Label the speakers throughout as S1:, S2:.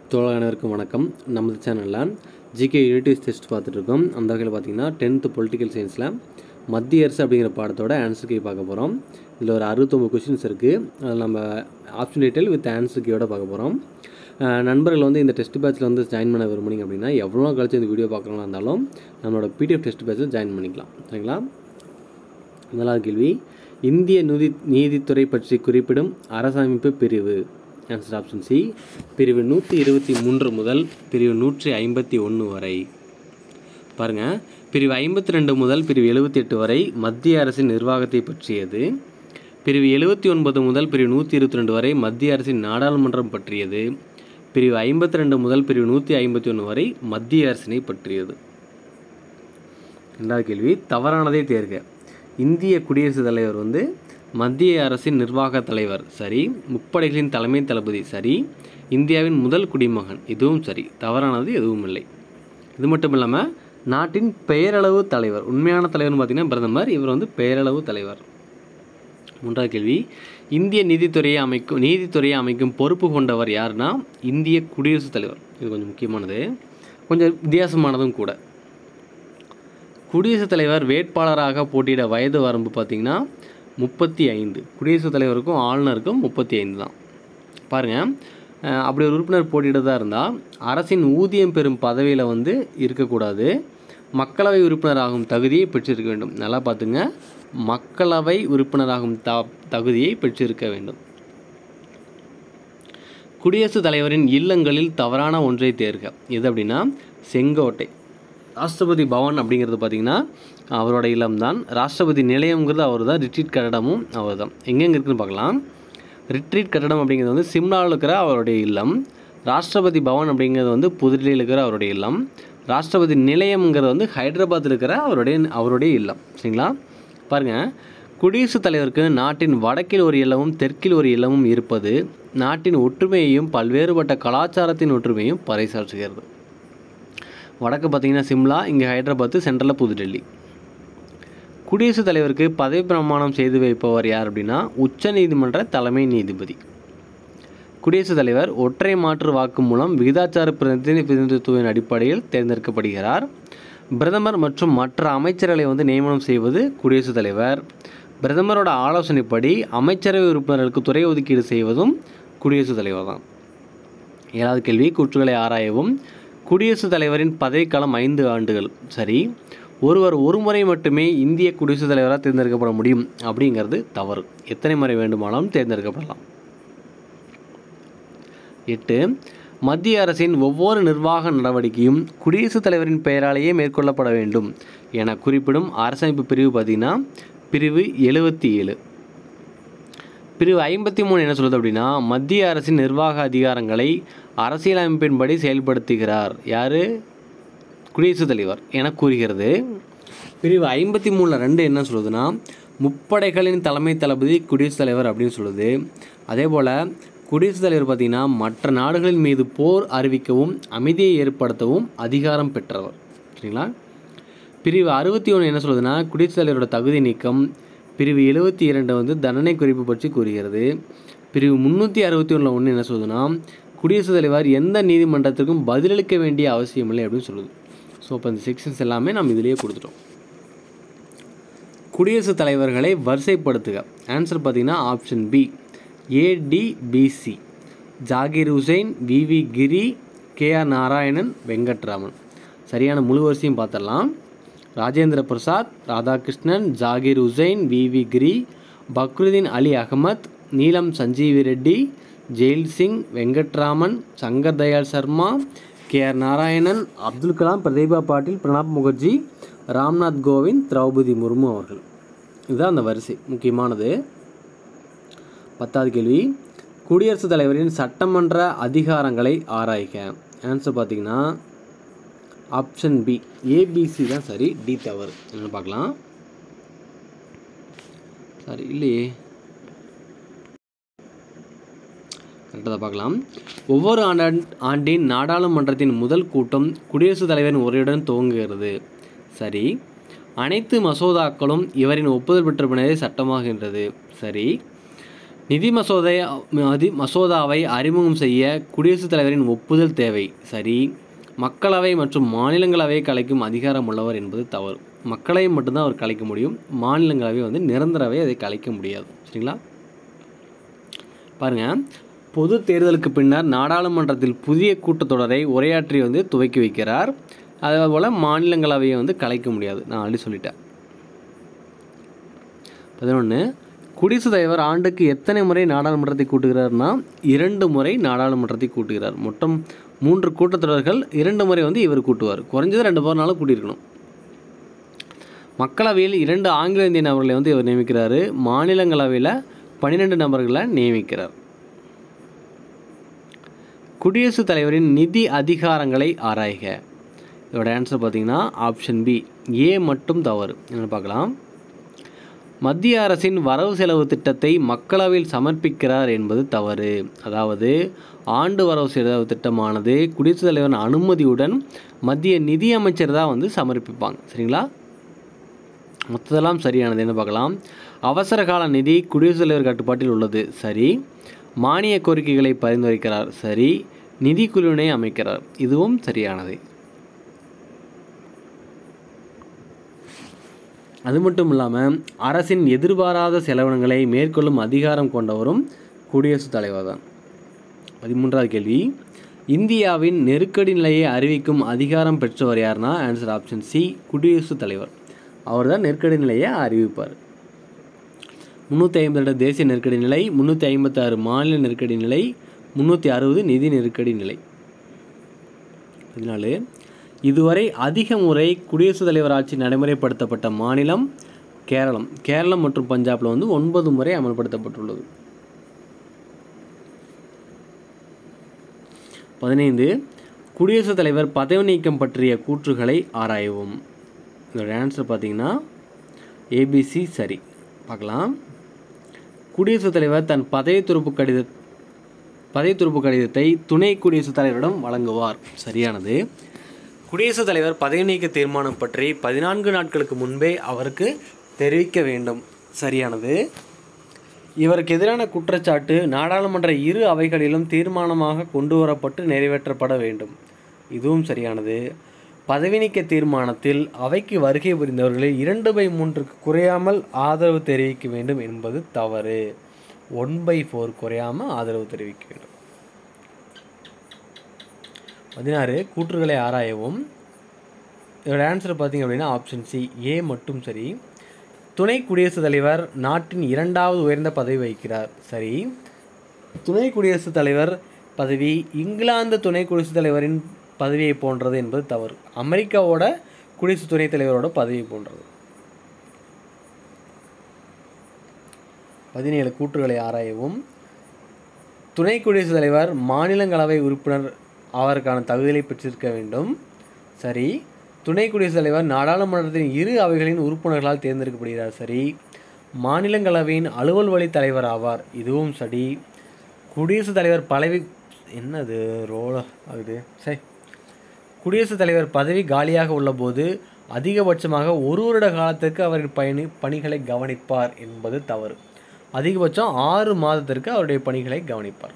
S1: தோழர் அனைவருக்கும் வணக்கம் நமது சேனலில் ஜிகே யூனிட்டிஸ் டெஸ்ட் பார்த்துட்ருக்கோம் அந்த வகையில் பார்த்தீங்கன்னா டென்த்து பொலிட்டிக்கல் சயின்ஸில் மத்திய அரசு அப்படிங்கிற பாடத்தோட ஆன்சர் கீ பார்க்க போகிறோம் இதில் ஒரு அறுபத்தொம்பது கொஷின்ஸ் இருக்குது அதில் நம்ம ஆப்ஷன் டீட்டெயில் வித் ஆன்சர் கீயோட பார்க்க போகிறோம் நண்பர்கள் வந்து இந்த டெஸ்ட் பேட்சில் வந்து ஜாயின் பண்ண விரும்புனீங்க அப்படின்னா எவ்வளோ நாள் கழிச்சு இந்த வீடியோ பார்க்குறவங்களா இருந்தாலும் நம்மளோட பிடிஎஃப் டெஸ்ட் பேட்சில் ஜாயின் பண்ணிக்கலாம் சரிங்களா முதலாவது கேள்வி இந்திய நீதி நீதித்துறை பற்றி குறிப்பிடும் அரசமைப்பு பிரிவு ஆன்சர் ஆப்ஷன் சி பிரிவு நூற்றி இருபத்தி மூன்று முதல் பிரிவு நூற்றி ஐம்பத்தி ஒன்று வரை பாருங்கள் பிரிவு ஐம்பத்தி ரெண்டு முதல் பிரிவு எழுபத்தி எட்டு வரை மத்திய அரசின் நிர்வாகத்தை பற்றியது பிரிவு எழுபத்தி ஒன்பது முதல் பிரிவு நூற்றி இருபத்தி ரெண்டு வரை மத்திய அரசின் நாடாளுமன்றம் பற்றியது பிரிவு ஐம்பத்தி ரெண்டு முதல் பிரிவு நூற்றி ஐம்பத்தி ஒன்று வரை மத்திய அரசினை பற்றியது ரெண்டாவது கேள்வி தவறானதை தேர்க இந்திய குடியரசுத் தலைவர் வந்து மத்திய அரசின் நிர்வாக தலைவர் சரி முப்படைகளின் தலைமை தளபதி சரி இந்தியாவின் முதல் குடிமகன் இதுவும் சரி தவறானது எதுவும் இல்லை இது மட்டும் இல்லாமல் நாட்டின் பெயரளவு தலைவர் உண்மையான தலைவர்னு பார்த்தீங்கன்னா பிரதமர் இவர் வந்து பெயரளவு தலைவர் மூன்றாவது கேள்வி இந்திய நீதித்துறையை அமைக்கும் நீதித்துறையை அமைக்கும் பொறுப்பு கொண்டவர் யாருன்னா இந்திய குடியரசுத் தலைவர் இது கொஞ்சம் முக்கியமானது கொஞ்சம் வித்தியாசமானதும் கூட குடியரசுத் தலைவர் வேட்பாளராக போட்டியிட வயது வரம்பு பார்த்திங்கன்னா முப்பத்தி ஐந்து குடியரசுத் தலைவருக்கும் ஆளுநருக்கும் முப்பத்தி ஐந்து தான் பாருங்கள் அஹ் அப்படி ஒரு உறுப்பினர் போட்டியிடதா இருந்தால் அரசின் ஊதியம் பெறும் பதவியில் வந்து இருக்கக்கூடாது மக்களவை உறுப்பினராகும் தகுதியை பெற்றிருக்க வேண்டும் நல்லா பார்த்துங்க மக்களவை உறுப்பினராகும் த தகுதியை பெற்றிருக்க வேண்டும் குடியரசுத் தலைவரின் இல்லங்களில் தவறான ஒன்றை தேர்க எது அப்படின்னா செங்கோட்டை ராஷ்டிரபதி பவன் அப்படிங்கிறது பார்த்திங்கன்னா அவரோட இல்லம்தான் ராஷ்டிரபதி நிலையம்ங்கிறது அவர் தான் ரிட்ரீட் கட்டடமும் அவர் தான் எங்கெங்கே இருக்குன்னு பார்க்கலாம் ரிட்ரீட் கட்டடம் அப்படிங்கிறது வந்து சிம்லாவில் இருக்கிற அவருடைய இல்லம் ராஷ்டிரபதி பவன் அப்படிங்கிறது வந்து புதுடில்லியில் இருக்கிற அவருடைய இல்லம் ராஷ்டிரபதி நிலையம்ங்கிறது வந்து ஹைதராபாத்தில் இருக்கிற அவருடைய அவருடைய இல்லம் சரிங்களா பாருங்கள் குடியரசுத் தலைவருக்கு நாட்டின் வடக்கில் ஒரு இல்லமும் தெற்கில் ஒரு இல்லமும் இருப்பது நாட்டின் ஒற்றுமையையும் பல்வேறுபட்ட கலாச்சாரத்தின் ஒற்றுமையும் பறைசாற்றுகிறது வடக்கு பார்த்தீங்கன்னா சிம்லா இங்கே ஹைதராபாத்து சென்ட்ரலில் புதுடெல்லி குடியரசுத் தலைவருக்கு பதவி பிரமாணம் செய்து வைப்பவர் யார் அப்படின்னா உச்ச நீதிமன்ற தலைமை நீதிபதி குடியரசுத் தலைவர் ஒற்றை மாற்று வாக்கு மூலம் விகிதாச்சார பிரதிநிதி பிரதிநிதித்துவின் அடிப்படையில் தேர்ந்தெடுக்கப்படுகிறார் பிரதமர் மற்றும் மற்ற அமைச்சர்களை வந்து நியமனம் செய்வது குடியரசுத் தலைவர் பிரதமரோட ஆலோசனைப்படி அமைச்சரவை உறுப்பினர்களுக்கு துறை ஒதுக்கீடு செய்வதும் குடியரசுத் தலைவர் தான் ஏழாவது கேள்வி கூற்றுகளை ஆராயவும் குடியரசுத் தலைவரின் பதவிக்காலம் ஐந்து ஆண்டுகள் சரி ஒருவர் ஒரு முறை மட்டுமே இந்திய குடியரசுத் தலைவராக தேர்ந்தெடுக்கப்பட முடியும் அப்படிங்கிறது தவறு எத்தனை முறை வேண்டுமானாலும் தேர்ந்தெடுக்கப்படலாம் எட்டு மத்திய அரசின் ஒவ்வொரு நிர்வாக நடவடிக்கையும் குடியரசுத் தலைவரின் பெயராலேயே மேற்கொள்ளப்பட வேண்டும் என குறிப்பிடும் அரசமைப்பு பிரிவு பார்த்தீங்கன்னா பிரிவு எழுபத்தி ஏழு பிரிவு ஐம்பத்தி மூணு என்ன சொல்லுது அப்படின்னா மத்திய அரசின் நிர்வாக அதிகாரங்களை அரசியலமைப்பின்படி செயல்படுத்துகிறார் யார் குடியரசுத் தலைவர் என கூறுகிறது பிரிவு ஐம்பத்தி மூணில் ரெண்டு என்ன சொல்லுதுன்னா முப்படைகளின் தலைமை தளபதி குடியரசுத் தலைவர் அப்படின்னு சொல்லுது அதே போல் குடியரசுத் தலைவர் பார்த்திங்கன்னா மற்ற நாடுகளின் மீது போர் அறிவிக்கவும் அமைதியை ஏற்படுத்தவும் அதிகாரம் பெற்றவர் சரிங்களா பிரிவு அறுபத்தி ஒன்று என்ன சொல்லுதுன்னா குடியரசுத் தலைவரோட தகுதி நீக்கம் பிரிவு எழுபத்தி இரண்டு வந்து தண்டனை குறிப்பு பற்றி கூறுகிறது பிரிவு முந்நூற்றி அறுபத்தி ஒன்றில் ஒன்று என்ன சொல்லுதுன்னா குடியரசுத் தலைவர் எந்த நீதிமன்றத்திற்கும் பதிலளிக்க வேண்டிய அவசியமில்லை அப்படின்னு சொல்லுது ஸோ இப்போ இந்த செக்ஷன்ஸ் எல்லாமே நம்ம இதிலேயே கொடுத்துட்டோம் குடியரசுத் தலைவர்களை வரிசைப்படுத்துக ஆன்சர் பார்த்தீங்கன்னா option B A D B C Zakir Hussain V V Giri K R Narayanan Venkataraman சரியான முழு வரிசையும் பார்த்துடலாம் ராஜேந்திர பிரசாத் ராதாகிருஷ்ணன் ஜாகிர் ஹுசைன் விவி கிரி பக்ருதீன் அலி அகமத் நீலம் சஞ்சீவி ரெட்டி ஜெயில் சிங் வெங்கட்ராமன் சங்கர் தயாள் சர்மா கே ஆர் நாராயணன் அப்துல் கலாம் பிரதீபா பாட்டீல் பிரணாப் முகர்ஜி ராம்நாத் கோவிந்த் திரௌபதி முர்மு அவர்கள் இதுதான் அந்த வரிசை முக்கியமானது பத்தாவது கேள்வி குடியரசுத் தலைவரின் சட்டமன்ற அதிகாரங்களை ஆராய்க ஆன்சர் பார்த்தீங்கன்னா ஆப்ஷன் பி ஏபிசி தான் சரி டி தவறு என்னென்னு பார்க்கலாம் சரி இல்லையே கரெக்டாக பார்க்கலாம் ஒவ்வொரு ஆண்ட ஆண்டின் நாடாளுமன்றத்தின் முதல் கூட்டம் குடியரசுத் தலைவரின் உரையுடன் துவங்குகிறது சரி அனைத்து மசோதாக்களும் இவரின் ஒப்புதல் பெற்ற பின்னரே சட்டமாகின்றது சரி நிதி மசோதை மதி மசோதாவை அறிமுகம் செய்ய குடியரசுத் தலைவரின் ஒப்புதல் தேவை சரி மக்களவை மற்றும் மாநிலங்களவையை கலைக்கும் அதிகாரம் உள்ளவர் என்பது தவறு மக்களவை மட்டும்தான் அவர் கலைக்க முடியும் மாநிலங்களவை வந்து நிரந்தரவை அதை கலைக்க முடியாது சரிங்களா பாருங்க பொது தேர்தலுக்கு பின்னர் நாடாளுமன்றத்தில் புதிய கூட்டத்தொடரை உரையாற்றி வந்து துவக்கி வைக்கிறார் அதே போல் மாநிலங்களவையை வந்து கலைக்க முடியாது நான் ஆல்ரெடி சொல்லிட்டேன் பதினொன்று குடியரசுத் தலைவர் ஆண்டுக்கு எத்தனை முறை நாடாளுமன்றத்தை கூட்டுகிறார்னா இரண்டு முறை நாடாளுமன்றத்தை கூட்டுகிறார் மொத்தம் மூன்று கூட்டத்தொடர்கள் இரண்டு முறை வந்து இவர் கூட்டுவார் குறைஞ்சது ரெண்டு போகிறனாலும் கூட்டியிருக்கணும் மக்களவையில் இரண்டு ஆங்கில இந்திய நபர்களை வந்து இவர் நியமிக்கிறாரு மாநிலங்களவையில் பன்னிரெண்டு நபர்களை நியமிக்கிறார் குடியரசுத் தலைவரின் நிதி அதிகாரங்களை ஆராய்க இதோட ஆன்சர் பார்த்தீங்கன்னா ஆப்ஷன் பி ஏ மட்டும் தவறு என்ன பார்க்கலாம் மத்திய அரசின் வரவு செலவு திட்டத்தை மக்களவையில் சமர்ப்பிக்கிறார் என்பது தவறு அதாவது ஆண்டு வரவு செலவு திட்டமானது குடியரசுத் தலைவரின் அனுமதியுடன் மத்திய நிதி அமைச்சர் தான் வந்து சமர்ப்பிப்பாங்க சரிங்களா மொத்ததெல்லாம் சரியானது என்ன பார்க்கலாம் அவசர கால நிதி குடியரசுத் தலைவர் கட்டுப்பாட்டில் உள்ளது சரி மானிய கோரிக்கைகளை பரிந்துரைக்கிறார் சரி நிதிக்குழுவினை அமைக்கிறார் இதுவும் சரியானது அது மட்டும் இல்லாமல் அரசின் எதிர்பாராத செலவினங்களை மேற்கொள்ளும் அதிகாரம் கொண்டவரும் குடியரசுத் தலைவர் தான் பதிமூன்றாவது கேள்வி இந்தியாவின் நெருக்கடி நிலையை அறிவிக்கும் அதிகாரம் பெற்றவர் யாருன்னா ஆன்சர் ஆப்ஷன் சி குடியரசுத் தலைவர் அவர் தான் நெருக்கடி நிலையை அறிவிப்பார் முந்நூற்றி ஐம்பது தேசிய நெருக்கடி நிலை முந்நூற்றி ஐம்பத்தாறு மாநில நெருக்கடி நிலை முந்நூற்றி அறுபது நிதி நெருக்கடி நிலை பதினாலு இதுவரை அதிக முறை குடியரசுத் தலைவர் ஆட்சி நடைமுறைப்படுத்தப்பட்ட மாநிலம் கேரளம் கேரளம் மற்றும் பஞ்சாபில் வந்து ஒன்பது முறை அமல்படுத்தப்பட்டுள்ளது பதினைந்து குடியரசுத் தலைவர் பதவி நீக்கம் பற்றிய கூற்றுகளை ஆராயவும் இதோட ஆன்சர் பார்த்தீங்கன்னா ஏபிசி சரி பார்க்கலாம் குடியரசுத் தலைவர் தன் பதவி துறப்பு கடித பதவி துறப்பு கடிதத்தை துணை குடியரசுத் தலைவரிடம் வழங்குவார் சரியானது குடியரசுத் தலைவர் பதவி நீக்க தீர்மானம் பற்றி பதினான்கு நாட்களுக்கு முன்பே அவருக்கு தெரிவிக்க வேண்டும் சரியானது இவருக்கு எதிரான குற்றச்சாட்டு நாடாளுமன்ற இரு அவைகளிலும் தீர்மானமாக கொண்டு வரப்பட்டு நிறைவேற்றப்பட வேண்டும் இதுவும் சரியானது பதவி நீக்க தீர்மானத்தில் அவைக்கு வருகை புரிந்தவர்களில் இரண்டு பை மூன்றுக்கு குறையாமல் ஆதரவு தெரிவிக்க வேண்டும் என்பது தவறு ஒன் பை ஃபோர் குறையாமல் ஆதரவு தெரிவிக்க வேண்டும் பதினாறு கூற்றுகளை ஆராயவும் இதோட ஆன்சர் பார்த்தீங்க அப்படின்னா ஆப்ஷன் சி ஏ மட்டும் சரி துணை குடியரசுத் தலைவர் நாட்டின் இரண்டாவது உயர்ந்த பதவி வகிக்கிறார் சரி துணை குடியரசுத் தலைவர் பதவி இங்கிலாந்து துணை குடியரசுத் தலைவரின் பதவியை போன்றது என்பது தவறு அமெரிக்காவோட குடியரசு துணைத் தலைவரோட பதவி போன்றது பதினேழு கூற்றுகளை ஆராயவும் துணை குடியரசுத் தலைவர் மாநிலங்களவை உறுப்பினர் அவருக்கான தகுதிகளை பெற்றிருக்க வேண்டும் சரி துணை குடியரசுத் தலைவர் நாடாளுமன்றத்தின் இரு அவைகளின் உறுப்பினர்களால் தேர்ந்தெடுக்கப்படுகிறார் சரி மாநிலங்களவையின் அலுவல் வழி தலைவர் ஆவார் இதுவும் சரி குடியரசுத் தலைவர் பதவி என்னது ரோல ஆகுது சரி குடியரசுத் தலைவர் பதவி காலியாக உள்ளபோது அதிகபட்சமாக ஒரு வருட காலத்திற்கு அவரின் பயணி பணிகளை கவனிப்பார் என்பது தவறு அதிகபட்சம் ஆறு மாதத்திற்கு அவருடைய பணிகளை கவனிப்பார்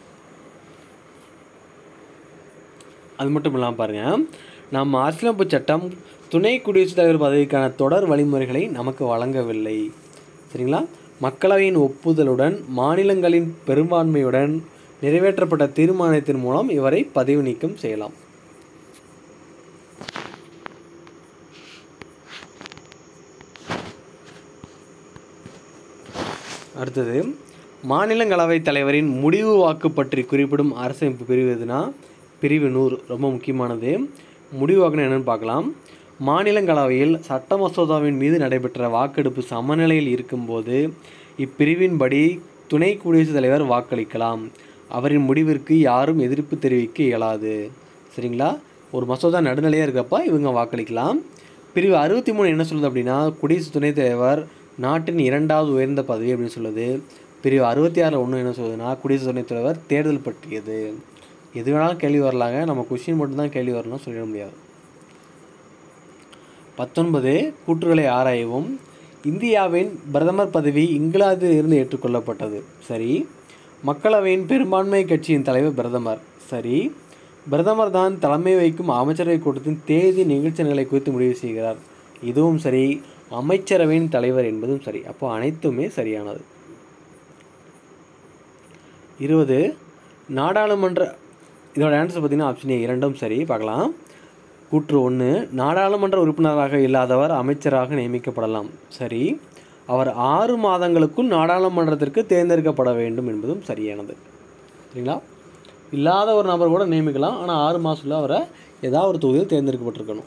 S1: அது மட்டும் இல்லாமல் பாருங்கள் நம்ம அரசியலமைப்பு சட்டம் துணை குடியரசுத் தலைவர் பதவிக்கான தொடர் வழிமுறைகளை நமக்கு வழங்கவில்லை சரிங்களா மக்களவையின் ஒப்புதலுடன் மாநிலங்களின் பெரும்பான்மையுடன் நிறைவேற்றப்பட்ட தீர்மானத்தின் மூலம் இவரை பதவி நீக்கம் செய்யலாம் அடுத்தது மாநிலங்களவை தலைவரின் முடிவு வாக்கு பற்றி குறிப்பிடும் அரசமைப்பு பிரிவு எதுனா பிரிவு நூறு ரொம்ப முக்கியமானது முடிவு வாக்குன்னு என்னென்னு பார்க்கலாம் மாநிலங்களவையில் சட்ட மசோதாவின் மீது நடைபெற்ற வாக்கெடுப்பு சமநிலையில் இருக்கும்போது இப்பிரிவின்படி துணை குடியரசுத் தலைவர் வாக்களிக்கலாம் அவரின் முடிவிற்கு யாரும் எதிர்ப்பு தெரிவிக்க இயலாது சரிங்களா ஒரு மசோதா நடுநிலையாக இருக்கப்ப இவங்க வாக்களிக்கலாம் பிரிவு அறுபத்தி மூணு என்ன சொல்லுது அப்படின்னா குடியரசு துணைத் தலைவர் நாட்டின் இரண்டாவது உயர்ந்த பதவி அப்படின்னு சொல்லுது பிரிவு அறுபத்தி ஆறில் ஒன்று என்ன சொல்லுதுன்னா குடியரசு துணைத் தலைவர் தேர்தல் பற்றியது எது வேணாலும் கேள்வி வரலாங்க நம்ம கொஷின் மட்டும்தான் கேள்வி வரணும் சொல்லிட முடியாது பத்தொன்பது கூற்றுகளை ஆராயவும் இந்தியாவின் பிரதமர் பதவி இங்கிலாந்தில் இருந்து ஏற்றுக்கொள்ளப்பட்டது சரி மக்களவையின் பெரும்பான்மை கட்சியின் தலைவர் பிரதமர் சரி பிரதமர் தான் தலைமை வைக்கும் அமைச்சரவை கூட்டத்தின் தேதி நிகழ்ச்சி நிலை குறித்து முடிவு செய்கிறார் இதுவும் சரி அமைச்சரவையின் தலைவர் என்பதும் சரி அப்போ அனைத்துமே சரியானது இருபது நாடாளுமன்ற இதோட ஆன்சர் பார்த்தீங்கன்னா ஆப்ஷன் ஏ இரண்டும் சரி பார்க்கலாம் கூற்று ஒன்று நாடாளுமன்ற உறுப்பினராக இல்லாதவர் அமைச்சராக நியமிக்கப்படலாம் சரி அவர் ஆறு மாதங்களுக்குள் நாடாளுமன்றத்திற்கு தேர்ந்தெடுக்கப்பட வேண்டும் என்பதும் சரியானது சரிங்களா இல்லாத ஒரு நபர் கூட நியமிக்கலாம் ஆனால் ஆறு மாதத்துல அவரை ஏதாவது ஒரு தொகுதியில் தேர்ந்தெடுக்கப்பட்டிருக்கணும்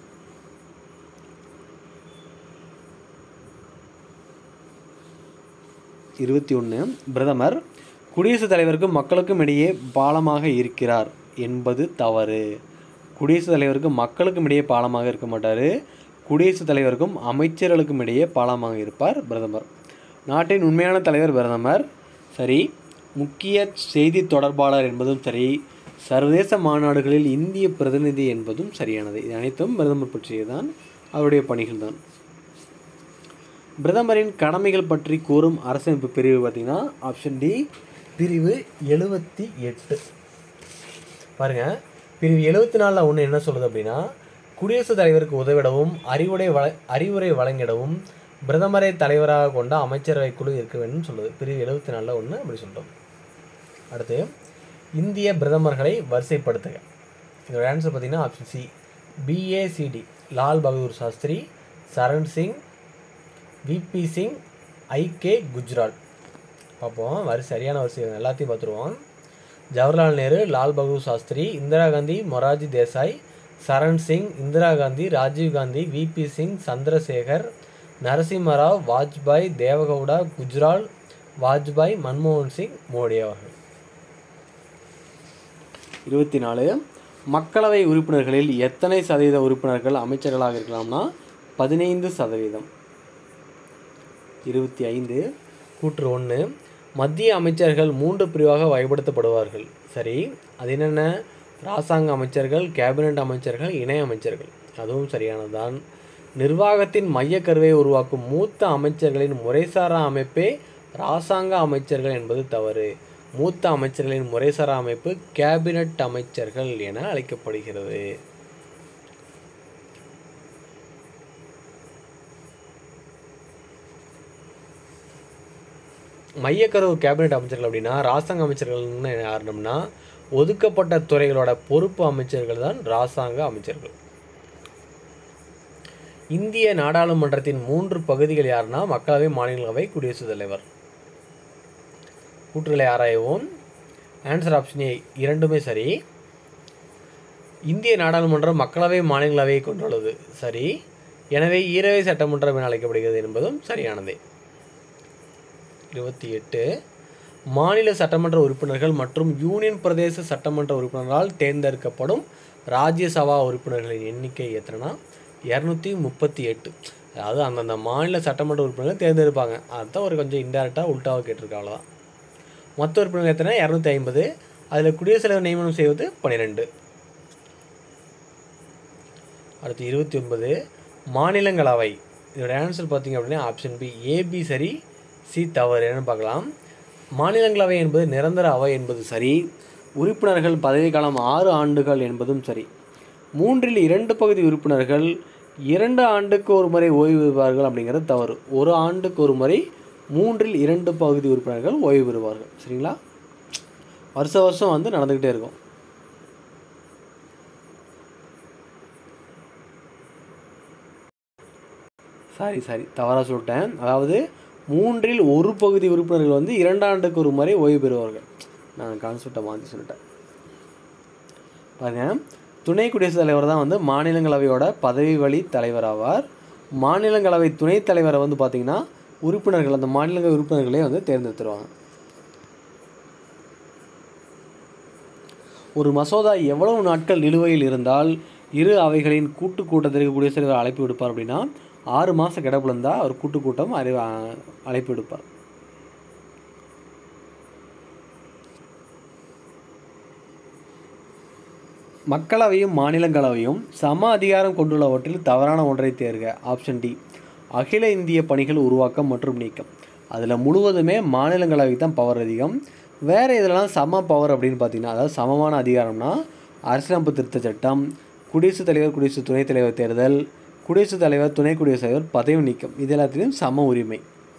S1: இருபத்தி ஒன்று பிரதமர் குடியரசுத் தலைவருக்கும் மக்களுக்கும் இடையே பாலமாக இருக்கிறார் என்பது தவறு குடியரசுத் தலைவருக்கும் மக்களுக்கும் இடையே பாலமாக இருக்க மாட்டார் குடியரசுத் தலைவருக்கும் அமைச்சர்களுக்கும் இடையே பாலமாக இருப்பார் பிரதமர் நாட்டின் உண்மையான தலைவர் பிரதமர் சரி முக்கிய செய்தி தொடர்பாளர் என்பதும் சரி சர்வதேச மாநாடுகளில் இந்திய பிரதிநிதி என்பதும் சரியானது இது அனைத்தும் பிரதமர் பற்றியதான் அவருடைய பணிகள் தான் பிரதமரின் கடமைகள் பற்றி கூறும் அரசமைப்பு பிரிவு பார்த்தீங்கன்னா ஆப்ஷன் டி பிரிவு எழுபத்தி எட்டு பாருங்க பிரிவு எழுபத்தி நாலில் ஒன்று என்ன சொல்லுது அப்படின்னா குடியரசுத் தலைவருக்கு உதவிடவும் அறிவுரை வழ அறிவுரை வழங்கிடவும் பிரதமரை தலைவராக கொண்ட அமைச்சரவை குழு இருக்க வேண்டும் சொல்லுது பிரிவு எழுபத்தி நாலில் ஒன்று அப்படி சொல்லிட்டோம் அடுத்து இந்திய பிரதமர்களை வரிசைப்படுத்துக இதோட ஆன்சர் பார்த்தீங்கன்னா option C B A C D Lal Bahadur Shastri Charan Singh V P Singh I K Gujral பார்ப்போம் வரி சரியான வரிசை எல்லாத்தையும் பார்த்துருவோம் ஜவஹர்லால் நேரு லால் பகதூர் சாஸ்திரி இந்திரா காந்தி மொராஜி தேசாய் சரண் சிங் இந்திரா காந்தி ராஜீவ் காந்தி விபி சிங் சந்திரசேகர் நரசிம்மராவ் வாஜ்பாய் தேவகவுடா குஜ்ரால் வாஜ்பாய் மன்மோகன் சிங் மோடி அவர்கள் இருபத்தி நாலு மக்களவை உறுப்பினர்களில் எத்தனை சதவீத உறுப்பினர்கள் அமைச்சர்களாக இருக்கலாம்னா பதினைந்து சதவீதம் இருபத்தி ஐந்து கூற்று ஒன்று மத்திய அமைச்சர்கள் மூன்று பிரிவாக வகைப்படுத்தப்படுவார்கள் சரி அது என்னென்ன ராசாங்க அமைச்சர்கள் கேபினட் அமைச்சர்கள் இணை அமைச்சர்கள் அதுவும் சரியானதுதான் நிர்வாகத்தின் மையக்கருவை உருவாக்கும் மூத்த அமைச்சர்களின் முறைசாரா அமைப்பே ராசாங்க அமைச்சர்கள் என்பது தவறு மூத்த அமைச்சர்களின் முறைசாரா அமைப்பு கேபினட் அமைச்சர்கள் என அழைக்கப்படுகிறது மையக்கருவு கேபினட் அமைச்சர்கள் அப்படின்னா ராசாங்க அமைச்சர்கள்னு யாருனோம்னா ஒதுக்கப்பட்ட துறைகளோட பொறுப்பு அமைச்சர்கள் தான் ராசாங்க அமைச்சர்கள் இந்திய நாடாளுமன்றத்தின் மூன்று பகுதிகள் யாருன்னா மக்களவை மாநிலங்களவை குடியரசுத் தலைவர் கூற்றுகளை ஆராயவும் ஆன்சர் ஆப்ஷன் ஏ இரண்டுமே சரி இந்திய நாடாளுமன்றம் மக்களவை மாநிலங்களவையை கொண்டுள்ளது சரி எனவே ஈரவை சட்டமன்றம் என அழைக்கப்படுகிறது என்பதும் சரியானதே இருபத்தி எட்டு மாநில சட்டமன்ற உறுப்பினர்கள் மற்றும் யூனியன் பிரதேச சட்டமன்ற உறுப்பினர்களால் தேர்ந்தெடுக்கப்படும் ராஜ்யசபா உறுப்பினர்களின் எண்ணிக்கை எத்தனைனா இரநூத்தி முப்பத்தி எட்டு அதாவது அந்தந்த மாநில சட்டமன்ற உறுப்பினர்கள் தேர்ந்தெடுப்பாங்க அதுதான் ஒரு கொஞ்சம் இன்டெரக்டாக உல்ட்டாவாக கேட்டிருக்காங்க அவ்வளோதான் மொத்த உறுப்பினர்கள் எத்தனை இரநூத்தி ஐம்பது அதில் குடியரசுத் தலைவர் நியமனம் செய்வது பன்னிரெண்டு அடுத்து இருபத்தி ஒன்பது மாநிலங்களவை இதோட ஆன்சர் பார்த்தீங்க அப்படின்னா ஆப்ஷன் பி ஏபி சரி சி தவறு என்னன்னு பார்க்கலாம் மாநிலங்களவை என்பது நிரந்தர அவை என்பது சரி உறுப்பினர்கள் பதவிக்காலம் ஆறு ஆண்டுகள் என்பதும் சரி மூன்றில் இரண்டு பகுதி உறுப்பினர்கள் இரண்டு ஆண்டுக்கு ஒரு முறை ஓய்வு பெறுவார்கள் அப்படிங்கிறது தவறு ஒரு ஆண்டுக்கு ஒரு முறை மூன்றில் இரண்டு பகுதி உறுப்பினர்கள் ஓய்வு பெறுவார்கள் சரிங்களா வருஷ வருஷம் வந்து நடந்துக்கிட்டே இருக்கும் சாரி சாரி தவறாக சொல்லிட்டேன் அதாவது மூன்றில் ஒரு பகுதி உறுப்பினர்கள் வந்து இரண்டு ஆண்டுக்கு ஒரு முறை ஓய்வு பெறுவார்கள் நான் கான்செப்டை மாற்றி சொல்லிட்டேன் பாருங்க துணை குடியரசுத் தலைவர் தான் வந்து மாநிலங்களவையோட பதவி வழி தலைவர் ஆவார் மாநிலங்களவை துணைத் தலைவரை வந்து பார்த்திங்கன்னா உறுப்பினர்கள் அந்த மாநிலங்களவை உறுப்பினர்களே வந்து தேர்ந்தெடுத்துருவாங்க ஒரு மசோதா எவ்வளவு நாட்கள் நிலுவையில் இருந்தால் இரு அவைகளின் கூட்டு கூட்டத்திற்கு குடியரசுத் தலைவர் அழைப்பு விடுப்பார் அப்படின்னா ஆறு மாதம் கிடப்பில் இருந்தால் அவர் கூட்டு கூட்டம் அறி அழைப்பு விடுப்பார் மக்களவையும் மாநிலங்களவையும் சம அதிகாரம் கொண்டுள்ளவற்றில் தவறான ஒன்றை தேர்க ஆப்ஷன் டி அகில இந்திய பணிகள் உருவாக்கம் மற்றும் நீக்கம் அதில் முழுவதுமே மாநிலங்களவைக்கு தான் பவர் அதிகம் வேறு இதெல்லாம் சம பவர் அப்படின்னு பார்த்தீங்கன்னா அதாவது சமமான அதிகாரம்னா அரசியலமைப்பு திருத்த சட்டம் குடியரசுத் தலைவர் குடியரசு துணைத் தலைவர் தேர்தல் குடியரசுத் தலைவர் துணை குடியரசுத் தலைவர் பதவி நீக்கம் இது எல்லாத்துலேயும் சம உரிமை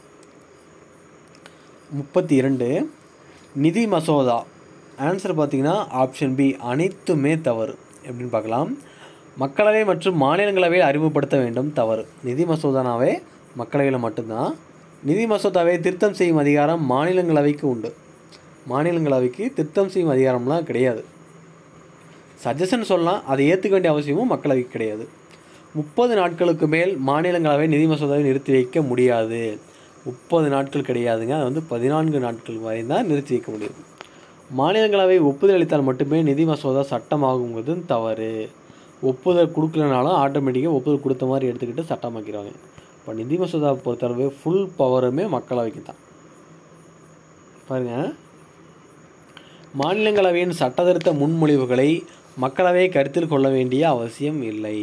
S1: முப்பத்தி இரண்டு நிதி மசோதா ஆன்சர் பார்த்தீங்கன்னா ஆப்ஷன் பி அனைத்துமே தவறு எப்படின்னு பார்க்கலாம் மக்களவை மற்றும் மாநிலங்களவையில் அறிமுகப்படுத்த வேண்டும் தவறு நிதி மசோதானாவே மக்களவையில் மட்டும்தான் நிதி மசோதாவை திருத்தம் செய்யும் அதிகாரம் மாநிலங்களவைக்கு உண்டு மாநிலங்களவைக்கு திருத்தம் செய்யும் அதிகாரம்லாம் கிடையாது சஜஷன் சொல்லலாம் அதை ஏற்றுக்க வேண்டிய அவசியமும் மக்களவைக்கு கிடையாது முப்பது நாட்களுக்கு மேல் மாநிலங்களவை நிதி மசோதாவை நிறுத்தி வைக்க முடியாது முப்பது நாட்கள் கிடையாதுங்க அது வந்து பதினான்கு நாட்கள் வரை தான் நிறுத்தி வைக்க முடியும் மாநிலங்களவை ஒப்புதல் அளித்தால் மட்டுமே நிதி மசோதா சட்டமாகுங்கிறது தவறு ஒப்புதல் கொடுக்கலனாலும் ஆட்டோமேட்டிக்காக ஒப்புதல் கொடுத்த மாதிரி எடுத்துக்கிட்டு சட்டமாக்கிடுவாங்க இப்போ நிதி மசோதாவை பொறுத்தளவு ஃபுல் பவருமே மக்களவைக்கு தான் பாருங்கள் மாநிலங்களவையின் சட்டத்திருத்த முன்மொழிவுகளை மக்களவை கருத்தில் கொள்ள வேண்டிய அவசியம் இல்லை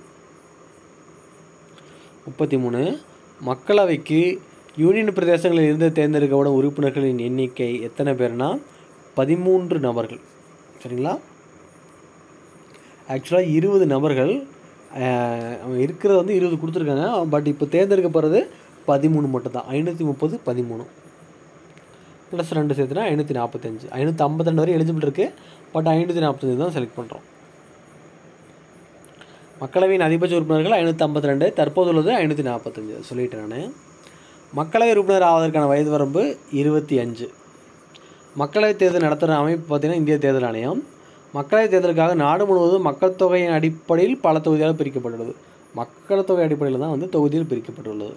S1: முப்பத்தி மூணு மக்களவைக்கு யூனியன் பிரதேசங்களில் இருந்து தேர்ந்தெடுக்கப்படும் உறுப்பினர்களின் எண்ணிக்கை எத்தனை பேர்னா பதிமூன்று நபர்கள் சரிங்களா ஆக்சுவலாக இருபது நபர்கள் அஹ், அவங்க இருக்கிறது வந்து இருபது கொடுத்துருக்காங்க பட் இப்போ தேர்ந்தெடுக்கப்படுறது பதிமூணு மட்டும்தான் ஐநூற்றி முப்பது பதிமூணு ப்ளஸ் ரெண்டு சேர்த்துனா ஐநூற்றி நாற்பத்தஞ்சு ஐநூற்றி ஐம்பத்திரெண்டு வரை எலிஜிபிள் இருக்குது பட் ஐநூற்றி நாற்பத்தஞ்சு தான் செலக்ட் பண்ணுறோம் மக்களவையின் அதிகபட்ச உறுப்பினர்கள் ஐநூற்றி ஐம்பத்தி ரெண்டு தற்போது உள்ளது ஐநூற்றி நாற்பத்தஞ்சு சொல்லிட்டேன் நான் மக்களவை உறுப்பினர் ஆவதற்கான வயது வரம்பு இருபத்தி அஞ்சு மக்களவைத் தேர்தல் நடத்துகிற அமைப்பு பார்த்திங்கன்னா இந்திய தேர்தல் ஆணையம் மக்களவைத் தேர்தலுக்காக நாடு முழுவதும் மக்கள் தொகையின் அடிப்படையில் பல தொகுதியாக பிரிக்கப்பட்டுள்ளது மக்கள் தொகை அடிப்படையில் தான் வந்து தொகுதியில் பிரிக்கப்பட்டுள்ளது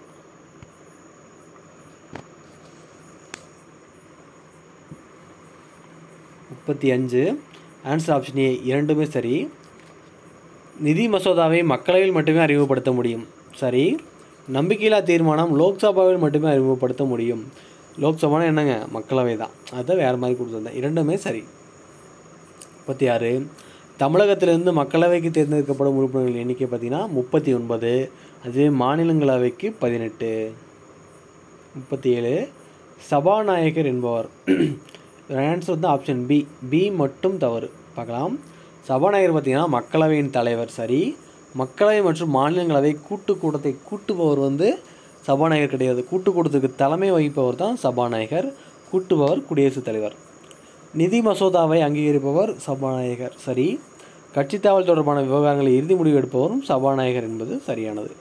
S1: முப்பத்தி அஞ்சு ஆன்சர் ஆப்ஷன் ஏ இரண்டுமே சரி நிதி மசோதாவை மக்களவையில் மட்டுமே அறிமுகப்படுத்த முடியும் சரி நம்பிக்கையில்லா தீர்மானம் லோக்சபாவில் மட்டுமே அறிமுகப்படுத்த முடியும் லோக்சபானா என்னங்க மக்களவை தான் அதை வேறு மாதிரி கொடுத்துருந்தேன் இரண்டுமே சரி முப்பத்தி ஆறு தமிழகத்திலிருந்து மக்களவைக்கு தேர்ந்தெடுக்கப்படும் உறுப்பினர்கள் எண்ணிக்கை பார்த்தீங்கன்னா முப்பத்தி ஒன்பது அதுவே மாநிலங்களவைக்கு பதினெட்டு முப்பத்தி ஏழு சபாநாயகர் என்பவர் ஆன்சர் வந்து ஆப்ஷன் பி பி மட்டும் தவறு பார்க்கலாம் சபாநாயகர் பார்த்தீங்கன்னா மக்களவையின் தலைவர் சரி மக்களவை மற்றும் மாநிலங்களவை கூட்டு கூட்டத்தை கூட்டுபவர் வந்து சபாநாயகர் கிடையாது கூட்டு கூட்டத்துக்கு தலைமை வகிப்பவர் தான் சபாநாயகர் கூட்டுபவர் குடியரசுத் தலைவர் நிதி மசோதாவை அங்கீகரிப்பவர் சபாநாயகர் சரி கட்சித் தாவல் தொடர்பான விவகாரங்களை இறுதி முடிவு எடுப்பவரும் சபாநாயகர் என்பது சரியானது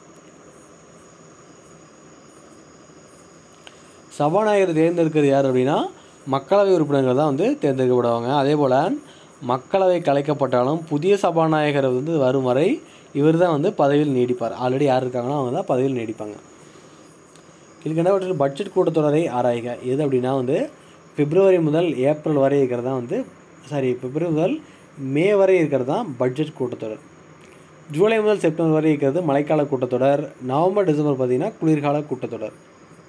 S1: சபாநாயகர் தேர்ந்தெடுக்கிறது யார் அப்படின்னா மக்களவை உறுப்பினர்கள் தான் வந்து தேர்ந்தெடுக்கப்படுவாங்க அதே போல் மக்களவை கலைக்கப்பட்டாலும் புதிய சபாநாயகர் வந்து வரும் வரை இவர் தான் வந்து பதவியில் நீடிப்பார் ஆல்ரெடி யார் இருக்காங்களோ அவங்க தான் பதவியில் நீடிப்பாங்க இதுக்கென்னவற்றில் பட்ஜெட் கூட்டத்தொடரை ஆராய்க எது அப்படின்னா வந்து பிப்ரவரி முதல் ஏப்ரல் வரை இருக்கிறது தான் வந்து சாரி பிப்ரவரி முதல் மே வரை இருக்கிறது தான் பட்ஜெட் கூட்டத்தொடர் ஜூலை முதல் செப்டம்பர் வரை இருக்கிறது மழைக்கால கூட்டத்தொடர் நவம்பர் டிசம்பர் பார்த்திங்கன்னா குளிர்கால கூட்டத்தொடர்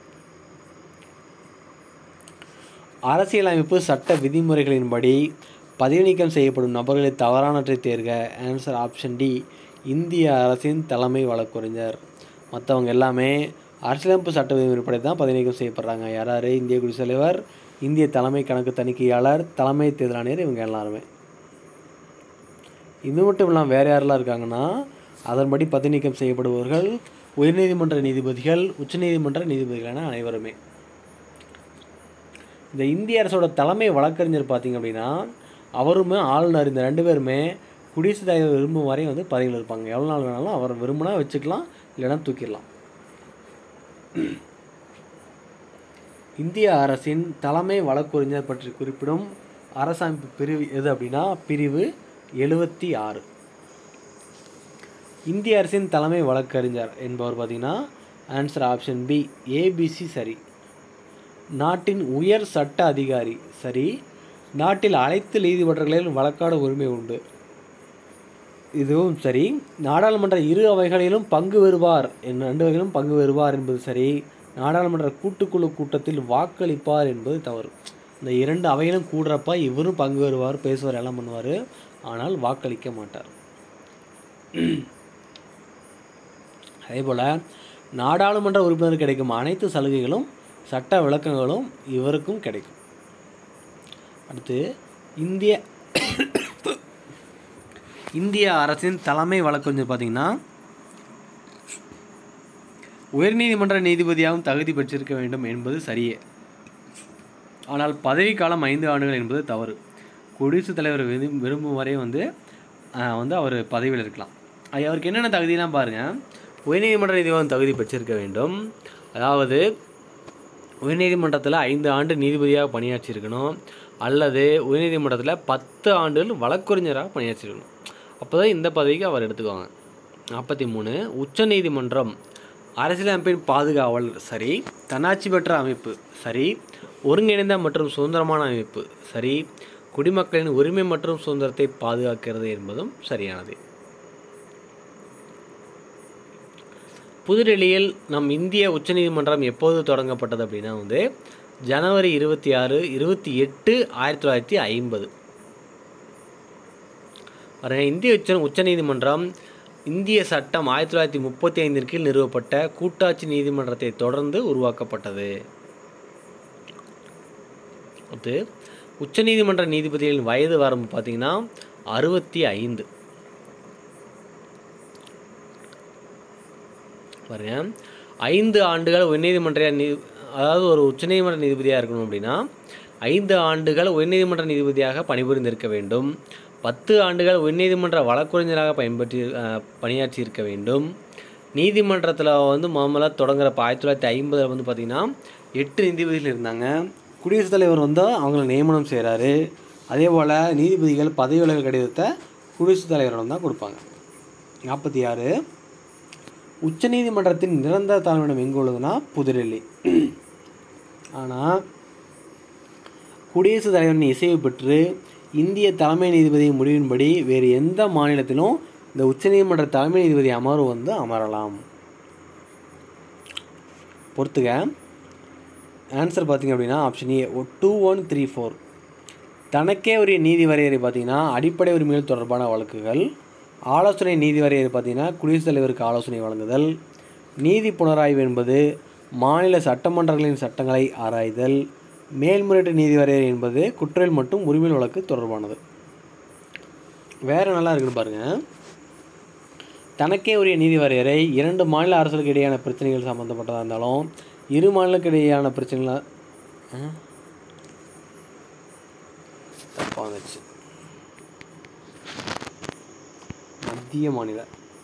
S1: அரசியலமைப்பு சட்ட விதிமுறைகளின்படி பதவி நீக்கம் செய்யப்படும் நபர்களை தவறானவற்றை தேர்க ஆன்சர் ஆப்ஷன் டி இந்திய அரசின் தலைமை வழக்கறிஞர் மற்றவங்க எல்லாமே அரசியலமைப்பு சட்ட விதிமுறைப்படி தான் பதவி நீக்கம் செய்யப்படுறாங்க யாராரு இந்திய குடியரசுத் தலைவர் இந்திய தலைமை கணக்கு தணிக்கையாளர் தலைமை தேர்தல் ஆணையர் இவங்க எல்லாருமே இது மட்டும் இல்லாமல் வேறு யாரெல்லாம் இருக்காங்கன்னா அதன்படி பதவி நீக்கம் செய்யப்படுபவர்கள் உயர்நீதிமன்ற நீதிபதிகள் உச்சநீதிமன்ற நீதிபதிகள் என அனைவருமே இந்த இந்திய அரசோட தலைமை வழக்கறிஞர் பார்த்தீங்க அப்படின்னா அவருமே ஆளுநர் இந்த ரெண்டு பேருமே குடியரசுத் தலைவர் விரும்பும் வரை வந்து பதவியில் இருப்பாங்க எவ்வளோ நாள் வேணாலும் அவர் விரும்பினா வச்சுக்கலாம் இல்லைன்னா தூக்கிடலாம் இந்திய அரசின் தலைமை வழக்கறிஞர் பற்றி குறிப்பிடும் அரசமைப்பு பிரிவு எது அப்படின்னா பிரிவு எழுபத்தி ஆறு இந்திய அரசின் தலைமை வழக்கறிஞர் என்பவர் பார்த்தீங்கன்னா ஆன்சர் ஆப்ஷன் பி ஏபிசி சரி நாட்டின் உயர் சட்ட அதிகாரி சரி நாட்டில் அனைத்து நீதிமன்றங்களிலும் வழக்காட உரிமை உண்டு இதுவும் சரி நாடாளுமன்ற இரு அவைகளிலும் பங்கு பெறுவார் என் ரெண்டு வகையிலும் பங்கு பெறுவார் என்பது சரி நாடாளுமன்ற கூட்டுக்குழு கூட்டத்தில் வாக்களிப்பார் என்பது தவறு இந்த இரண்டு அவைகளும் கூடுறப்ப இவரும் பங்கு பெறுவார் பேசுவார் எல்லாம் பண்ணுவார் ஆனால் வாக்களிக்க மாட்டார் அதே போல் நாடாளுமன்ற உறுப்பினருக்கு கிடைக்கும் அனைத்து சலுகைகளும் சட்ட விளக்கங்களும் இவருக்கும் கிடைக்கும் அடுத்து இந்திய இந்திய அரசின் தலைமை வழக்கறிஞர் பார்த்தீங்கன்னா உயர்நீதிமன்ற நீதிபதியாகவும் தகுதி பெற்றிருக்க வேண்டும் என்பது சரியே ஆனால் பதவிக்காலம் ஐந்து ஆண்டுகள் என்பது தவறு குடியரசுத் தலைவர் விரும் விரும்பும் வரை வந்து ஆஹ், வந்து அவர் பதவியில் இருக்கலாம் அது அவருக்கு என்னென்ன தகுதிலாம் பாருங்கள் உயர்நீதிமன்ற நீதிபதி தகுதி பெற்றிருக்க வேண்டும் அதாவது உயர்நீதிமன்றத்தில் ஐந்து ஆண்டு நீதிபதியாக பணியாற்றியிருக்கணும் அல்லது உயர்நீதிமன்றத்தில் பத்து ஆண்டுகள் வழக்கறிஞராக பணியாற்றியிருக்கணும் அப்போ தான் இந்த பதவிக்கு அவர் எடுத்துக்குவாங்க நாற்பத்தி மூணு உச்சநீதிமன்றம் அரசியலமைப்பின் பாதுகாவல் சரி தன்னாட்சி பெற்ற அமைப்பு சரி ஒருங்கிணைந்த மற்றும் சுதந்திரமான அமைப்பு சரி குடிமக்களின் உரிமை மற்றும் சுதந்திரத்தை பாதுகாக்கிறது என்பதும் சரியானது புதுடெல்லியில் நம் இந்திய உச்சநீதிமன்றம் எப்போது தொடங்கப்பட்டது அப்படின்னா வந்து ஜனவரி இருபத்தி ஆறு இருபத்தி எட்டு ஆயிரத்தி தொள்ளாயிரத்தி ஐம்பது பாருங்க இந்திய உச்ச உச்சநீதிமன்றம் இந்திய சட்டம் ஆயிரத்தி தொள்ளாயிரத்தி முப்பத்தி ஐந்தின் கீழ் நிறுவப்பட்ட கூட்டாட்சி நீதிமன்றத்தை தொடர்ந்து உருவாக்கப்பட்டது அடுத்து உச்சநீதிமன்ற நீதிபதிகளின் வயது வரம்பு பார்த்தீங்கன்னா அறுபத்தி ஐந்து பாருங்க ஐந்து ஆண்டுகள் உயர்நீதிமன்ற நீ அதாவது ஒரு உச்சநீதிமன்ற நீதிபதியாக இருக்கணும் அப்படின்னா ஐந்து ஆண்டுகள் உயர்நீதிமன்ற நீதிபதியாக பணிபுரிந்திருக்க வேண்டும் பத்து ஆண்டுகள் உயர்நீதிமன்ற வழக்கறிஞராக பயன்பற்றி அஹ், பணியாற்றி இருக்க வேண்டும் நீதிமன்றத்தில் வந்து மாமலாக தொடங்குறப்ப ஆயிரத்தி தொள்ளாயிரத்தி ஐம்பதில் வந்து பார்த்திங்கன்னா எட்டு நீதிபதிகள் இருந்தாங்க குடியரசுத் தலைவர் வந்து அவங்கள நியமனம் செய்கிறாரு அதே போல் நீதிபதிகள் பதவி விலகல் கடிதத்தை குடியரசுத் தலைவரிடம் தான் கொடுப்பாங்க நாற்பத்தி ஆறு உச்சநீதிமன்றத்தின் நிரந்தர தலைமையிடம் எங்கே உள்ளதுன்னா புதுடெல்லி ஆனால் குடியரசுத் தலைவரின் இசைவு பெற்று இந்திய தலைமை நீதிபதி முடிவின்படி வேறு எந்த மாநிலத்திலும் இந்த உச்சநீதிமன்ற தலைமை நீதிபதி அமர்வு வந்து அமரலாம் பொறுத்துக்க ஆன்சர் பார்த்தீங்க அப்படின்னா option A two one three four தனக்கே உரிய நீதி வரையறை பார்த்தீங்கன்னா அடிப்படை உரிமைகள் தொடர்பான வழக்குகள் ஆலோசனை நீதி வரையறை பார்த்தீங்கன்னா குடியரசுத் தலைவருக்கு ஆலோசனை வழங்குதல் நீதி புனராய்வு என்பது மாநில சட்டமன்றங்களின் சட்டங்களை ஆராய்தல் மேல்முறையீட்டு நீதி வரையறை என்பது குற்றவியல் மற்றும் உரிமையல் வழக்கு தொடர்பானது வேறு நல்லா இருக்குன்னு பாருங்கள் தனக்கே உரிய நீதி வரையறை இரண்டு மாநில அரசுகளுக்கு இடையேயான பிரச்சனைகள் சம்மந்தப்பட்டதாக இருந்தாலும் இரு மாநிலங்களுக்கு இடையேயான பிரச்சனைகள் தப்பாக வந்துச்சு மத்திய மாநில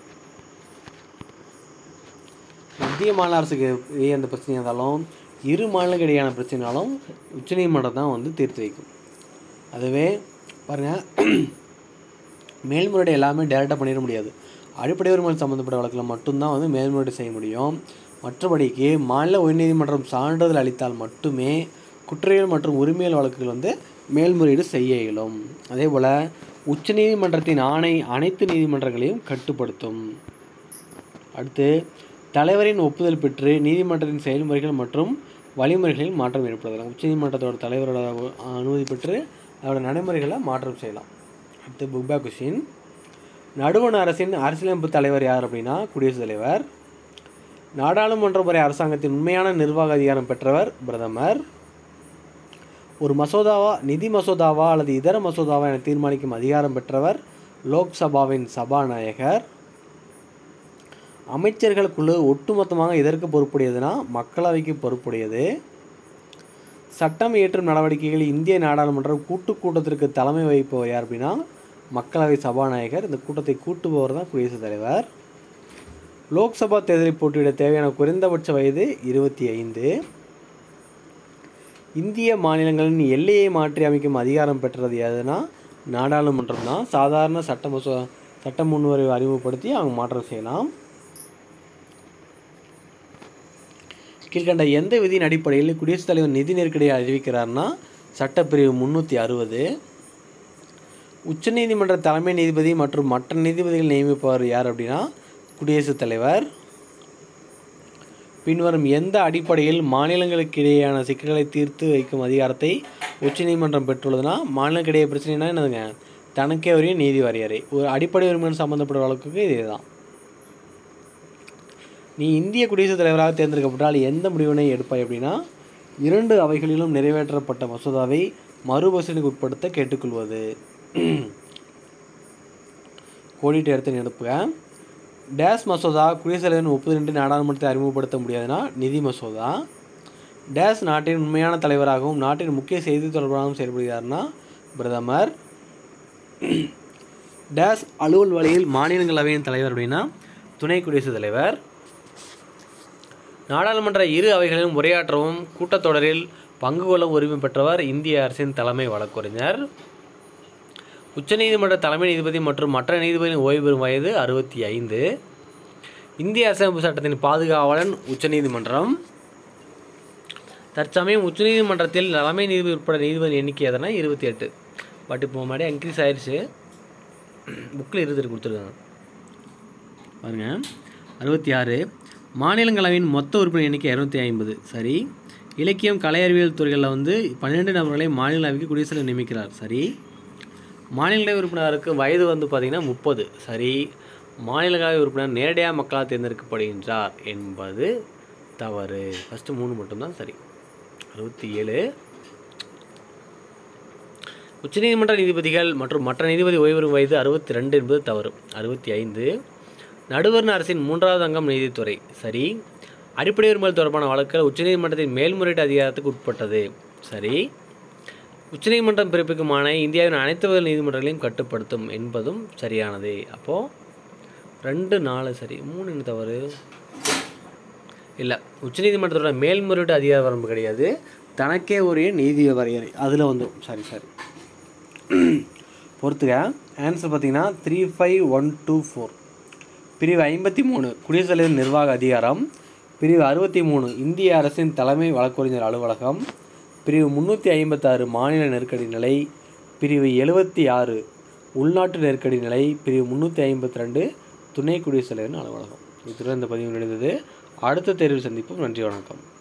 S1: மத்திய மாநில அரசுக்கு இடையே அந்த பிரச்சனையாக இருந்தாலும் இரு மாநிலங்களுக்கு இடையேயான பிரச்சனைனாலும் உச்சநீதிமன்றம் தான் வந்து தீர்த்து வைக்கும் அதுவே பாருங்கள் மேல்முறையீடு எல்லாமே டேரெக்டாக பண்ணிட முடியாது அடிப்படை உரிமை சம்மந்தப்பட்ட வழக்கில் மட்டும்தான் வந்து மேல்முறையீடு செய்ய முடியும் மற்றபடிக்கு மாநில உயர்நீதிமன்றம் சான்றிதழ் அளித்தால் மட்டுமே குற்றவியல் மற்றும் உரிமையல் வழக்குகள் வந்து மேல்முறையீடு செய்ய இயலும் அதே போல் உச்சநீதிமன்றத்தின் ஆணை அனைத்து நீதிமன்றங்களையும் கட்டுப்படுத்தும் அடுத்து தலைவரின் ஒப்புதல் பெற்று நீதிமன்றத்தின் செயல்முறைகள் மற்றும் வழிமுறைகளில் மாற்றம் ஏற்படுத்தலாம் உச்சநீதிமன்றத்தோட தலைவரோட அனுமதி பெற்று அதோட நடைமுறைகளை மாற்றம் செய்யலாம் அடுத்து புக் பேக் கொஷின் நடுவண் அரசின் அரசியலமைப்பு தலைவர் யார் அப்படின்னா குடியரசுத் தலைவர் நாடாளுமன்ற முறை அரசாங்கத்தின் உண்மையான நிர்வாக அதிகாரம் பெற்றவர் பிரதமர் ஒரு மசோதாவா நிதி மசோதாவா அல்லது இதர மசோதாவா என தீர்மானிக்கும் அதிகாரம் பெற்றவர் லோக்சபாவின் சபாநாயகர் அமைச்சர்கள் குழு ஒட்டுமொத்தமாக இதற்கு பொறுப்புடையதுன்னா மக்களவைக்கு பொறுப்புடையது சட்டம் இயற்றும் நடவடிக்கைகள் இந்திய நாடாளுமன்றம் கூட்டு கூட்டத்திற்கு தலைமை வகிப்பவர் யார் அப்படின்னா மக்களவை சபாநாயகர் இந்த கூட்டத்தை கூட்டுபவர் தான் குடியரசுத் தலைவர் லோக்சபா தேர்தலில் போட்டியிட தேவையான குறைந்தபட்ச வயது இருபத்தி ஐந்து இந்திய மாநிலங்களின் எல்லையை மாற்றி அமைக்கும் அதிகாரம் பெற்றது எதுனா நாடாளுமன்றம் தான் சாதாரண சட்ட மசோ சட்ட முன்வரைவு அறிமுகப்படுத்தி அவங்க மாற்றம் செய்யலாம் கீழ்கண்ட எந்த விதியின் அடிப்படையில் குடியரசுத் தலைவர் நிதி நெருக்கடியை அறிவிக்கிறார்னா சட்டப்பிரிவு முந்நூற்றி அறுபது உச்சநீதிமன்ற தலைமை நீதிபதி மற்றும் மற்ற நீதிபதிகள் நியமிப்பவர் யார் அப்படின்னா குடியரசுத் தலைவர் பின்வரும் எந்த அடிப்படையில் மாநிலங்களுக்கு இடையேயான சிக்கல்களை தீர்த்து வைக்கும் அதிகாரத்தை உச்சநீதிமன்றம் பெற்றுள்ளதுன்னா மாநிலங்களுக்கு இடையே பிரச்சனைனா என்னதுங்க தனக்கே உரிய நீதி வரையறை ஒரு அடிப்படை உரிமைகள் சம்மந்தப்பட்ட வழக்குக்கு இதே தான் நீ இந்திய குடியரசுத் தலைவராக தேர்ந்தெடுக்கப்பட்டால் எந்த முடிவினை எடுப்பாய் அப்படின்னா இரண்டு அவைகளிலும் நிறைவேற்றப்பட்ட மசோதாவை மறுபரிசீலனைக்கு உட்படுத்த கேட்டுக்கொள்வது கோடிட்டு எடுத்து எடுப்புக டேஸ் மசோதா குடியரசுத் தலைவரின் ஒப்புதலின்றி நாடாளுமன்றத்தை அறிமுகப்படுத்த முடியாதுன்னா நிதி மசோதா டேஸ் நாட்டின் உண்மையான தலைவராகவும் நாட்டின் முக்கிய செய்தி தொடர்பாகவும் செயல்படுகிறார்னா பிரதமர் டேஸ் அலுவல் வழியில் மாநிலங்களவையின் தலைவர் அப்படின்னா துணை குடியரசுத் தலைவர் நாடாளுமன்ற இரு அவைகளிலும் உரையாற்றவும் கூட்டத்தொடரில் பங்கு கொள்ள உரிமை பெற்றவர் இந்திய அரசின் தலைமை வழக்கறிஞர் உச்சநீதிமன்ற தலைமை நீதிபதி மற்றும் மற்ற நீதிபதியின் ஓய்வு பெறும் வயது அறுபத்தி ஐந்து இந்திய அரசமைப்பு சட்டத்தின் பாதுகாவலன் உச்சநீதிமன்றம் தற்சமயம் உச்சநீதிமன்றத்தில் தலைமை நீதிபதி உட்பட நீதிபதி எண்ணிக்கை எதனா இருபத்தி எட்டு பட் இப்போ முன்னாடி இன்க்ரீஸ் ஆயிடுச்சு புக்கில் இருபத்தி கொடுத்துருக்காங்க பாருங்க அறுபத்தி ஆறு மாநிலங்களவையின் மொத்த உறுப்பினர் எண்ணிக்கை இரநூத்தி ஐம்பது சரி இலக்கியம் கலை அறிவியல் துறைகளில் வந்து பன்னிரெண்டு நபர்களை மாநிலங்களவைக்கு குடியரசுத் தலைவர் நியமிக்கிறார் சரி மாநிலங்களவை உறுப்பினருக்கு வயது வந்து பார்த்திங்கன்னா முப்பது சரி மாநிலங்களவை உறுப்பினர் நேரடியாக மக்களால் தேர்ந்தெடுக்கப்படுகின்றார் என்பது தவறு ஃபஸ்ட்டு மூணு மட்டும்தான் சரி அறுபத்தி ஏழு உச்சநீதிமன்ற நீதிபதிகள் மற்றும் மற்ற நீதிபதி ஓய்வு வயது அறுபத்தி ரெண்டு என்பது தவறு அறுபத்தி ஐந்து நடுவர்ண அரசின் மூன்றாவது அங்கம் நீதித்துறை சரி அடிப்படை உரிமைகள் தொடர்பான வழக்குகள் உச்சநீதிமன்றத்தின் மேல்முறையீட்டு அதிகாரத்துக்கு உட்பட்டது சரி உச்சநீதிமன்றம் பிறப்பிக்கும் ஆணை இந்தியாவின் அனைத்து வகை நீதிமன்றங்களையும் கட்டுப்படுத்தும் என்பதும் சரியானது அப்போது ரெண்டு நாலு சரி மூணு என்ன தவறு இல்லை உச்சநீதிமன்றத்தோட மேல்முறையீட்டு அதிகார வரம்பு கிடையாது தனக்கே உரிய நீதி வரையறை அதில் வந்து சாரி சாரி பொறுத்துக்க ஆன்சர் பார்த்தீங்கன்னா three five one two four பிரிவு ஐம்பத்தி மூணு குடியரசுத் தலைவர் நிர்வாக அதிகாரம் பிரிவு அறுபத்தி மூணு இந்திய அரசின் தலைமை வழக்கறிஞர் அலுவலகம் பிரிவு முந்நூற்றி ஐம்பத்தாறு மாநில நெருக்கடி நிலை பிரிவு எழுபத்தி ஆறு உள்நாட்டு நெருக்கடி நிலை பிரிவு முந்நூற்றி ஐம்பத்தி ரெண்டு துணை குடியரசுத் தலைவரின் அலுவலகம் இத்துடன் இந்த பதிவு நடந்தது அடுத்த தேர்வில் சந்திப்போம் நன்றி வணக்கம்